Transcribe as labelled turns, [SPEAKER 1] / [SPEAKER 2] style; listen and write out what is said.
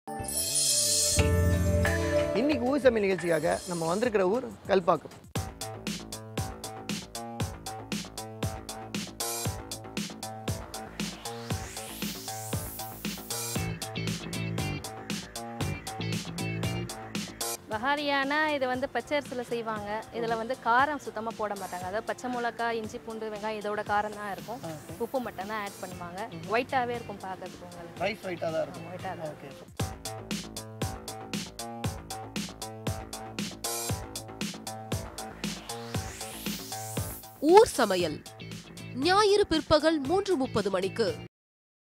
[SPEAKER 1] இன்னைக்கு ஊர் சமையல் நிகழ்ச்சிக்காக நம்ம வந்திருக்கிற ஊர் கல்பாக்கம்
[SPEAKER 2] பஹாரியானா இது வந்து பச்சை அரிசியில் செய்வாங்க இதில் வந்து காரம் சுத்தமாக போட மாட்டாங்க அதாவது பச்சை மிளகாய் இஞ்சி பூண்டு வெங்காயம் இதோட காரம் தான் இருக்கும் உப்பு மட்டும் தான் ஆட் பண்ணுவாங்க ஒயிட்டாகவே இருக்கும் பார்க்கறதுக்கு உங்களுக்கு
[SPEAKER 1] ரைஸ் ஒயிட்டாக தான் இருக்கும்
[SPEAKER 2] ஒயிட்டாக தான்
[SPEAKER 1] ஓகே
[SPEAKER 3] ஊர் சமையல் ஞாயிறு பிற்பகல் மூன்று முப்பது மணிக்கு